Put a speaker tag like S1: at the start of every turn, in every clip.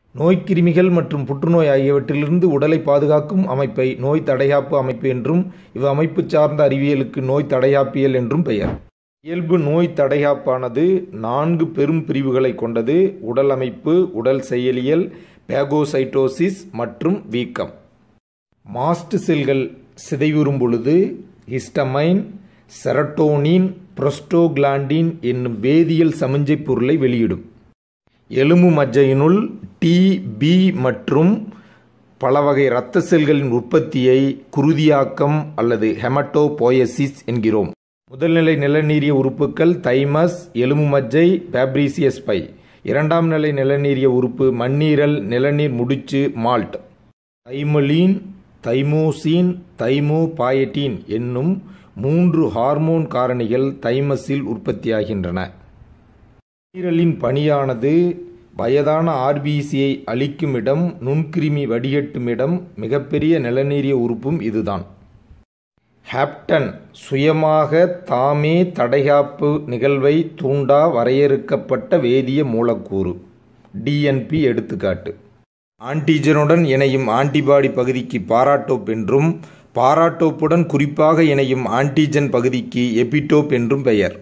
S1: நோய்க்கிருமிகள் மற்றும் புற்றுநோய் ஆகியவற்றிலிருந்து உடலை பாதுகாக்கும் அமைப்பை நோய் தடைகாப்பு அமைப்பு என்றும் இவ்வமைப்பு சார்ந்த அறிவியலுக்கு நோய் தடைகாப்பியல் என்றும் பெயர் இயல்பு நோய் தடைகாப்பானது நான்கு பெரும் பிரிவுகளை கொண்டது உடல் அமைப்பு உடல் செயலியல் பேகோசைட்டோசிஸ் மற்றும் வீக்கம் மாஸ்ட் செல்கள் சிதைவுறும் பொழுது ஹிஸ்டமைன் செரட்டோனின் புரோஸ்டோகிளாண்டின் என்னும் வேதியியல் சமிஞ்சை பொருளை வெளியிடும் எலும்பு மஜ்ஜையினுள் டி பி மற்றும் பல வகை இரத்த செல்களின் உற்பத்தியை குருதியாக்கம் அல்லது ஹெமட்டோபோயசிஸ் என்கிறோம் முதல்நிலை நிலநீரிய உறுப்புகள் தைமஸ் எலும்பு மஜ்ஜை பேப்ரீசியஸ் பை இரண்டாம் நிலை நிலநீரிய உறுப்பு மண்ணீரல் நிலநீர் முடிச்சு மால்ட் தைமலீன் தைமோசின் தைமோபாயட்டின் என்னும் மூன்று ஹார்மோன் காரணிகள் தைமஸில் உற்பத்தியாகின்றன நீரலின் பணியானது வயதான ஆர்பிசியை அளிக்கும் இடம் நுண்கிருமி வடிகட்டும் இடம் மிகப்பெரிய நிலநீரிய உறுப்பும் இதுதான் ஹாப்டன் சுயமாக தாமே தடைகாப்பு நிகழ்வை தூண்டா வரையறுக்கப்பட்ட வேதிய மூலக்கூறு டிஎன்பி எடுத்துக்காட்டு ஆன்டிஜனுடன் இணையும் ஆன்டிபாடி பகுதிக்கு பாராட்டோப் என்றும் பாராட்டோப்புடன் குறிப்பாக இணையும் ஆன்டிஜன் பகுதிக்கு எபிடோப் என்றும் பெயர்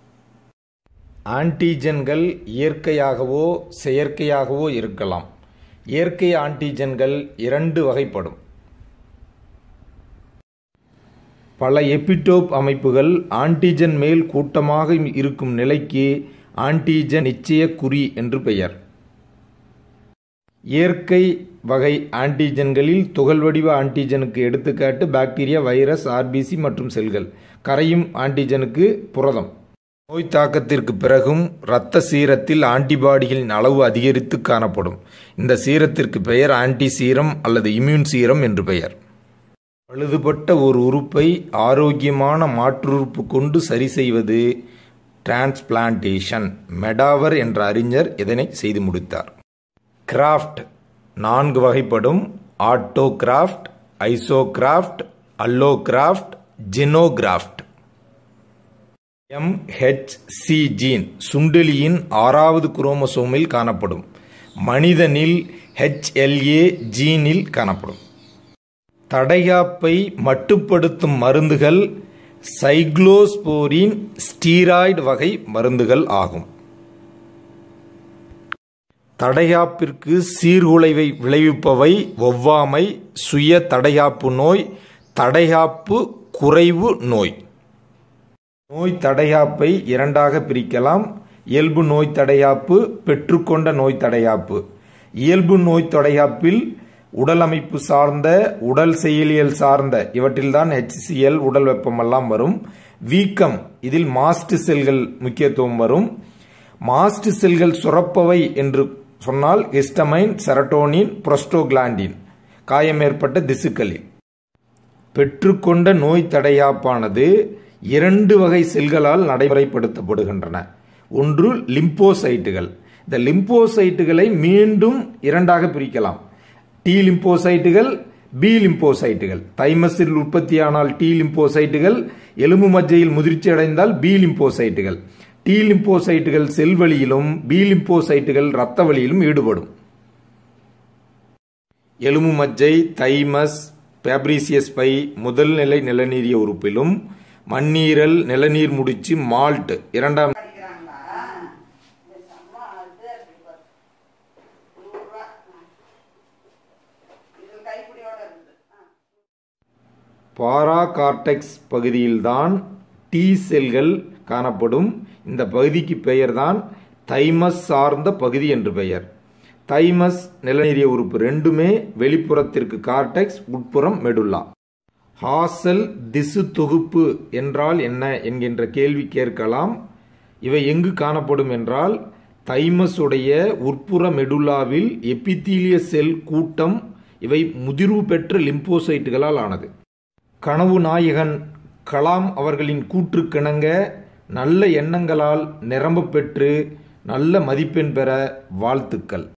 S1: ஆன்டிஜன்கள் இயற்கையாகவோ செயற்கையாகவோ இருக்கலாம் இயற்கை ஆன்டிஜன்கள் இரண்டு வகைப்படும் பல எபிடோப் அமைப்புகள் ஆன்டிஜன் மேல் கூட்டமாக இருக்கும் நிலைக்கு ஆன்டிஜன் நிச்சய குறி என்று பெயர் இயற்கை வகை ஆன்டிஜன்களில் துகள் வடிவ ஆன்டிஜனுக்கு எடுத்துக்காட்டு பாக்டீரியா வைரஸ் ஆர்பிசி மற்றும் செல்கள் கரையும் ஆன்டிஜனுக்கு புரதம் நோய் தாக்கத்திற்கு பிறகும் இரத்த சீரத்தில் ஆன்டிபாடிகளின் அளவு அதிகரித்து காணப்படும் இந்த சீரத்திற்கு பெயர் ஆன்டி சீரம் அல்லது இம்யூன் சீரம் என்று பெயர் பழுதுபட்ட ஒரு உறுப்பை ஆரோக்கியமான மாற்றுறுப்பு கொண்டு சரி செய்வது டிரான்ஸ்பிளான்டேஷன் மெடாவர் என்ற அறிஞர் இதனை செய்து முடித்தார் கிராஃப்ட் நான்கு வகைப்படும் autograft isograft allograft xenograft MHC gene சுண்டெலியின் ஆறாவது குரோமசோமில் காணப்படும் மனிதனில் ஹெச்எல்ஏ ஜீனில் காணப்படும் தடையாப்பை மட்டுப்படுத்தும் மருந்துகள் சைக்ளோஸ்போரின் ஸ்டீராய்டு வகை மருந்துகள் ஆகும் தடையாப்பிற்கு சீர்குலைவை விளைவிப்பவை ஒவ்வாமை சுய தடையாப்பு நோய் தடையாப்பு குறைவு நோய் நோய் தடையாப்பை இரண்டாக பிரிக்கலாம் இயல்பு நோய் தடையாப்பு பெற்றுக்கொண்ட நோய் தடையாப்பு இயல்பு நோய் தடையாப்பில் உடல் அமைப்பு சார்ந்த உடல் செயலியல் சார்ந்த இவற்றில்தான் ஹெச்சிஎல் உடல் வெப்பமெல்லாம் வரும் வீக்கம் இதில் மாஸ்ட் செல்கள் முக்கியத்துவம் வரும் மாஸ்ட் செல்கள் சுரப்பவை என்று சொன்னால் ஹிஸ்டமைன் செரட்டோனின் புரோஸ்டோகிளாண்டின் காயம் ஏற்பட்ட திசுக்களில் பெற்றுக்கொண்ட நோய் தடையாப்பானது இரண்டு வகை செல்களால் நடைமுறைப்படுத்தப்படுகின்றன ஒன்று லிம்போசைட்டுகள் இந்த லிம்போசைட்டுகளை மீண்டும் இரண்டாக பிரிக்கலாம் டி லிம்போசைட்டுகள் பி லிம்போசைட்டுகள் தைமஸில் உற்பத்தியானால் டி லிம்போசைட்டுகள் எலும்பு மஜ்ஜையில் முதிர்ச்சி அடைந்தால் பி லிம்போசைட்டுகள் டி லிம்போசைட்டுகள் செல் வழியிலும் பி லிம்போசைட்டுகள் இரத்த வழியிலும் ஈடுபடும் எலும்பு மஜ்ஜை தைமஸ் பேப்ரீசியஸ் பை முதல் நிலை நிலநீரிய உறுப்பிலும் மண்ணீரல் நிலநீர் முடிச்சு மால்ட் இரண்டாம் பாராகார்டெக்ஸ் பகுதியில்தான் டி செல்கள் காணப்படும் இந்த பகுதிக்கு பெயர்தான் தைமஸ் சார்ந்த பகுதி என்று பெயர் தைமஸ் நிலநீரிய உறுப்பு ரெண்டுமே வெளிப்புறத்திற்கு கார்டெக்ஸ் உட்புறம் மெடுல்லா ஹாசல் திசு தொகுப்பு என்றால் என்ன என்கின்ற கேள்வி கேட்கலாம் இவை எங்கு காணப்படும் என்றால் தைமஸ் உடைய உட்புற மெடுல்லாவில் எபித்தீலிய செல் கூட்டம் இவை முதிர்வு பெற்ற லிம்போசைட்டுகளால் ஆனது கனவு நாயகன் கலாம் அவர்களின் கூற்றுக்கிணங்க நல்ல எண்ணங்களால் நிரம்ப பெற்று நல்ல மதிப்பெண் பெற வாழ்த்துக்கள்